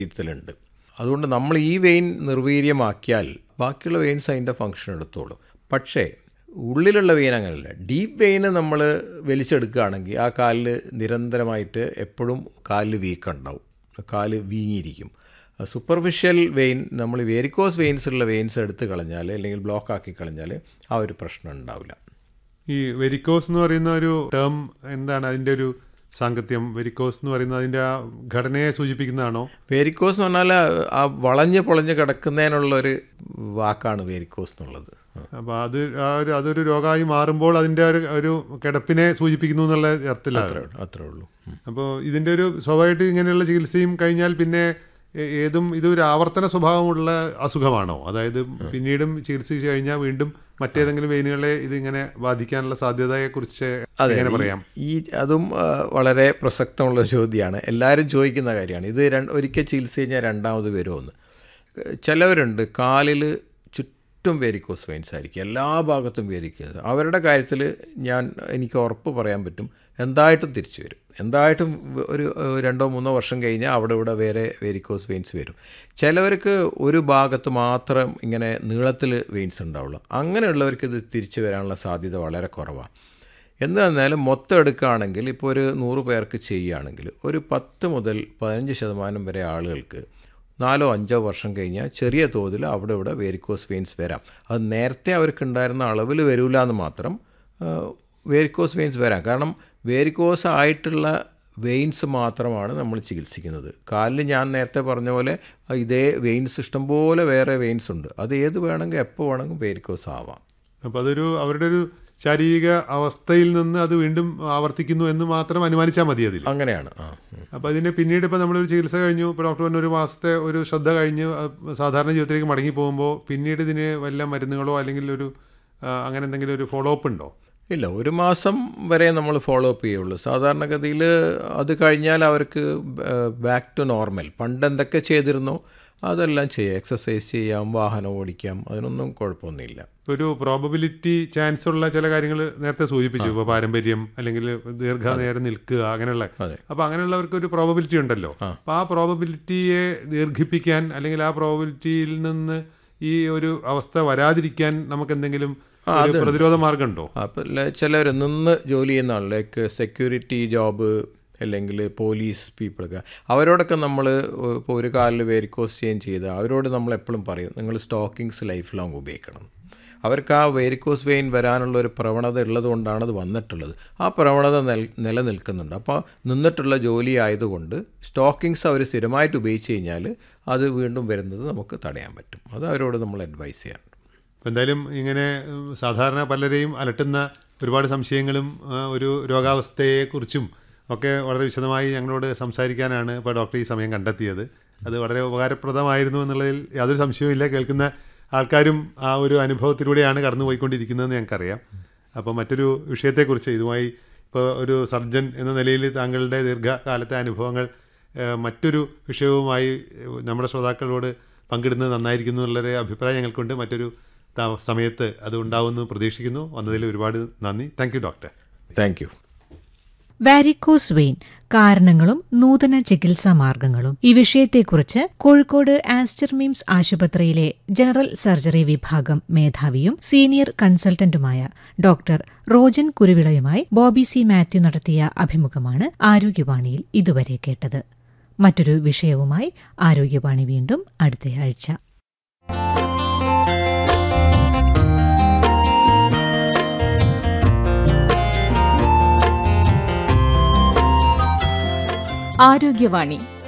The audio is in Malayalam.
ശരീരത്തിലുണ്ട് അതുകൊണ്ട് നമ്മൾ ഈ വെയിൻ നിർവീര്യമാക്കിയാൽ ബാക്കിയുള്ള വെയിൻസ് അതിൻ്റെ ഫങ്ഷൻ എടുത്തോളും പക്ഷേ ഉള്ളിലുള്ള വെയിൻ അങ്ങനെയല്ല ഡീപ്പ് വെയിന് നമ്മൾ വലിച്ചെടുക്കുകയാണെങ്കിൽ ആ കാലിൽ നിരന്തരമായിട്ട് എപ്പോഴും കാലിൽ വീക്ക് ഉണ്ടാവും കാല് വീങ്ങിയിരിക്കും സൂപ്പർഫിഷ്യൽ വെയിൻ നമ്മൾ വേരിക്കോസ് വെയിൻസ് ഉള്ള വെയിൻസ് എടുത്ത് കളഞ്ഞാൽ അല്ലെങ്കിൽ ബ്ലോക്ക് ആക്കി കളഞ്ഞാൽ ആ ഒരു പ്രശ്നം ഉണ്ടാവില്ല ഈ വെരിക്കോസ് എന്ന് പറയുന്ന ഒരു ടേം എന്താണ് അതിൻ്റെ ഒരു സാങ്കത്യം വെരിക്കോസ് എന്ന് പറയുന്നത് അതിൻ്റെ ആ ഘടനയെ സൂചിപ്പിക്കുന്നതാണോ വേരിക്കോസ് എന്ന് പറഞ്ഞാൽ ആ വളഞ്ഞ് പൊളഞ്ഞ് കിടക്കുന്നതിനുള്ള ഒരു വാക്കാണ് വേരിക്കോസ് എന്നുള്ളത് അപ്പോൾ അത് ആ ഒരു അതൊരു രോഗമായി മാറുമ്പോൾ അതിൻ്റെ ഒരു ഒരു കിടപ്പിനെ സൂചിപ്പിക്കുന്നു എന്നുള്ള അർത്ഥത്തിലാണ് അത്രേ ഉള്ളൂ അത്രേ ഉള്ളൂ ഉം. അപ്പോൾ ഇതിൻ്റെ ഒരു സ്വാഭാവികമായിട്ട് ഇങ്ങനെയുള്ള ചികിത്സയും കഴിഞ്ഞാൽ പിന്നെ ഏ- ഏതും ഇതൊരു ആവർത്തന സ്വഭാവമുള്ള അസുഖമാണോ അതായത് പിന്നീടും ചികിത്സിച്ച് കഴിഞ്ഞാൽ വീണ്ടും മറ്റേതെങ്കിലും വെയിനുകളെ ഇതിങ്ങനെ ബാധിക്കാനുള്ള സാധ്യതയെക്കുറിച്ച് എങ്ങനെ പറയാം ഈ അതും ആ, വളരെ പ്രസക്തമുള്ള ചോദ്യമാണ് എല്ലാവരും ചോദിക്കുന്ന കാര്യമാണ് ഇത് രണ്ട് ഒരിക്കൽ ചികിത്സ കഴിഞ്ഞാൽ രണ്ടാമത് വരുമെന്ന് ചിലവരുണ്ട് കാലിൽ ചുറ്റും വേരിക്കോസ് വെയിൻസ് ആയിരിക്കും എല്ലാ ഭാഗത്തും വേരിക്കോസ് അവരുടെ കാര്യത്തിൽ ഞാൻ എനിക്ക് ഉറപ്പ് പറയാൻ പറ്റും എന്തായിട്ടും തിരിച്ചു വരും എന്തായിട്ടും ഒരു ഏഹ്, രണ്ടോ മൂന്നോ വർഷം കഴിഞ്ഞാൽ അവിടെ ഇവിടെ വേറെ വേരിക്കോസ് വെയിൻസ് വരും ചിലവർക്ക് ഒരു ഭാഗത്ത് മാത്രം ഇങ്ങനെ നീളത്തിൽ വെയിൻസ് ഉണ്ടാവുള്ളൂ അങ്ങനെയുള്ളവർക്ക് ഇത് തിരിച്ചു വരാനുള്ള സാധ്യത വളരെ കുറവാണ് എന്ന് പറഞ്ഞാൽ മൊത്തം എടുക്കുകയാണെങ്കിൽ ഇപ്പോൾ ഒരു നൂറ് പേർക്ക് ചെയ്യുകയാണെങ്കിൽ ഒരു പത്ത് മുതൽ പതിനഞ്ച് ശതമാനം വരെ ആളുകൾക്ക് നാലോ അഞ്ചോ വർഷം കഴിഞ്ഞാൽ ചെറിയ തോതിൽ അവിടെ ഇവിടെ വേരിക്കോസ് വെയിൻസ് വരാം അത് നേരത്തെ അവർക്ക് ഉണ്ടായിരുന്ന അളവിൽ വരില്ല എന്ന് മാത്രം വേരിക്കോസ് വെയിൻസ് വരാം കാരണം വേരിക്കോസ് ആയിട്ടുള്ള വെയിൻസ് മാത്രമാണ് നമ്മൾ ചികിത്സിക്കുന്നത് കാലിൽ ഞാൻ നേരത്തെ പറഞ്ഞ പോലെ ഇതേ വെയിൻസ് ഇഷ്ടംപോലെ വേറെ വെയിൻസ് ഉണ്ട് അത് ഏത് വേണമെങ്കിൽ എപ്പോൾ വേണമെങ്കിൽ വേരിക്കോസ് ആവാം അപ്പോൾ അതൊരു അവരുടെ ഒരു ശാരീരിക അവസ്ഥയിൽ നിന്ന് അത് വീണ്ടും ആവർത്തിക്കുന്നു എന്ന് മാത്രം അനുമാനിച്ചാൽ മതി അതിൽ അങ്ങനെയാണ് ആ ഉം. അപ്പോൾ അതിന് പിന്നീട് ഇപ്പോൾ നമ്മളൊരു ചികിത്സ കഴിഞ്ഞു ഇപ്പോൾ ഡോക്ടർ പറഞ്ഞ ഒരു മാസത്തെ ഒരു ശ്രദ്ധ കഴിഞ്ഞ് അഹ് സാധാരണ ജീവിതത്തിലേക്ക് മടങ്ങി പോകുമ്പോൾ പിന്നീട് ഇതിന് വല്ല മരുന്നുകളോ അല്ലെങ്കിൽ ഒരു ആ, അങ്ങനെ എന്തെങ്കിലും ഒരു ഫോളോ അപ്പ് ഉണ്ടോ ഇല്ല ഒരു മാസം വരെ നമ്മൾ ഫോളോ അപ്പ് ചെയ്യുള്ളൂ സാധാരണഗതിയിൽ അത് കഴിഞ്ഞാൽ അവർക്ക് ബാക്ക് ടു നോർമൽ പണ്ട് എന്തൊക്കെ ചെയ്തിരുന്നോ അതെല്ലാം ചെയ്യാം എക്സസൈസ് ചെയ്യാം വാഹനം ഓടിക്കാം അതിനൊന്നും കുഴപ്പമൊന്നുമില്ല ഒരു പ്രോബബിലിറ്റി ചാൻസ് ഉള്ള ചില കാര്യങ്ങൾ നേരത്തെ സൂചിപ്പിച്ചു ഇപ്പോൾ പാരമ്പര്യം അല്ലെങ്കിൽ ദീർഘനേരം നിൽക്കുക അങ്ങനെയുള്ള അതെ. അപ്പോൾ അങ്ങനെയുള്ളവർക്ക് ഒരു പ്രോബബിലിറ്റി ഉണ്ടല്ലോ അപ്പോൾ ആ പ്രോബബിലിറ്റിയെ ദീർഘിപ്പിക്കാൻ അല്ലെങ്കിൽ ആ പ്രോബബിലിറ്റിയിൽ നിന്ന് ഈ ഒരു അവസ്ഥ വരാതിരിക്കാൻ നമുക്ക് എന്തെങ്കിലും ഒരു പ്രതിരോധ മാർഗമുണ്ടോ അപ്പോൾ ചിലർ നിന്ന് ജോലി ചെയ്യുന്ന ആൾ ലൈക്ക് സെക്യൂരിറ്റി ജോബ് അല്ലെങ്കിൽ പോലീസ് പീപ്പിളൊക്കെ അവരോടൊക്കെ നമ്മൾ ഇപ്പോൾ ഒരു കാലിൽ വേരിക്കോസ് ചേഞ്ച് ചെയ്ത് അവരോട് നമ്മൾ എപ്പോഴും പറയും നിങ്ങൾ സ്റ്റോക്കിങ്സ് ലൈഫ് ലോങ് ഉപയോഗിക്കണം അവർക്ക് ആ വേരിക്കോസ് വെയിൻ വരാനുള്ള ഒരു പ്രവണത ഉള്ളത് കൊണ്ടാണ് അത് വന്നിട്ടുള്ളത് ആ പ്രവണത നിൽ നിലനിൽക്കുന്നുണ്ട് അപ്പോൾ നിന്നിട്ടുള്ള ജോലി ആയതുകൊണ്ട് സ്റ്റോക്കിങ്സ് അവർ സ്ഥിരമായിട്ട് ഉപയോഗിച്ച് കഴിഞ്ഞാൽ അത് വീണ്ടും വരുന്നത് നമുക്ക് തടയാൻ പറ്റും അത് അവരോട് നമ്മൾ അഡ്വൈസ് ചെയ്യാറുണ്ട് അപ്പോൾ എന്തായാലും ഇങ്ങനെ ഉം, സാധാരണ പലരെയും അലട്ടുന്ന ഒരുപാട് സംശയങ്ങളും ആ, ഒരു രോഗാവസ്ഥയെക്കുറിച്ചും ഒക്കെ വളരെ വിശദമായി ഞങ്ങളോട് സംസാരിക്കാനാണ് ഇപ്പോൾ ഡോക്ടർ ഈ സമയം കണ്ടെത്തിയത് അത് വളരെ ഉപകാരപ്രദമായിരുന്നു എന്നുള്ളതിൽ യാതൊരു സംശയവുമില്ല കേൾക്കുന്ന ആൾക്കാരും ആ ഒരു അനുഭവത്തിലൂടെയാണ് കടന്നു പോയിക്കൊണ്ടിരിക്കുന്നതെന്ന് ഞങ്ങൾക്കറിയാം അപ്പോൾ മറ്റൊരു വിഷയത്തെക്കുറിച്ച് ഇതുമായി ഇപ്പോൾ ഒരു സർജൻ എന്ന നിലയിൽ താങ്കളുടെ ദീർഘകാലത്തെ അനുഭവങ്ങൾ ഏഹ്, മറ്റൊരു വിഷയവുമായി ഏഹ്, നമ്മുടെ ശ്രോതാക്കളോട് പങ്കിടുന്നത് നന്നായിരിക്കുന്നു എന്നുള്ളൊരു അഭിപ്രായം ഞങ്ങൾക്കുണ്ട് മറ്റൊരു ത- സമയത്ത് അത് ഉണ്ടാവുമെന്ന് പ്രതീക്ഷിക്കുന്നു വന്നതിൽ ഒരുപാട് നന്ദി thank you doctor thank you varicose vein കാരണങ്ങളും നൂതന ചികിത്സാ മാർഗങ്ങളും ഈ വിഷയത്തെക്കുറിച്ച് കോഴിക്കോട് ആസ്റ്റർ മിംസ് ആശുപത്രിയിലെ ജനറൽ സർജറി വിഭാഗം മേധാവിയും സീനിയർ കൺസൾട്ടന്റുമായ ഡോക്ടർ റോജൻ കുരുവിളയുമായി ബോബി സി മാത്യു നടത്തിയ അഭിമുഖമാണ് ആരോഗ്യവാണിയിൽ ഇതുവരെ കേട്ടത് മറ്റൊരു വിഷയവുമായി ആരോഗ്യവാണി വീണ്ടും അടുത്തയാഴ്ച ആരോഗ്യവാണി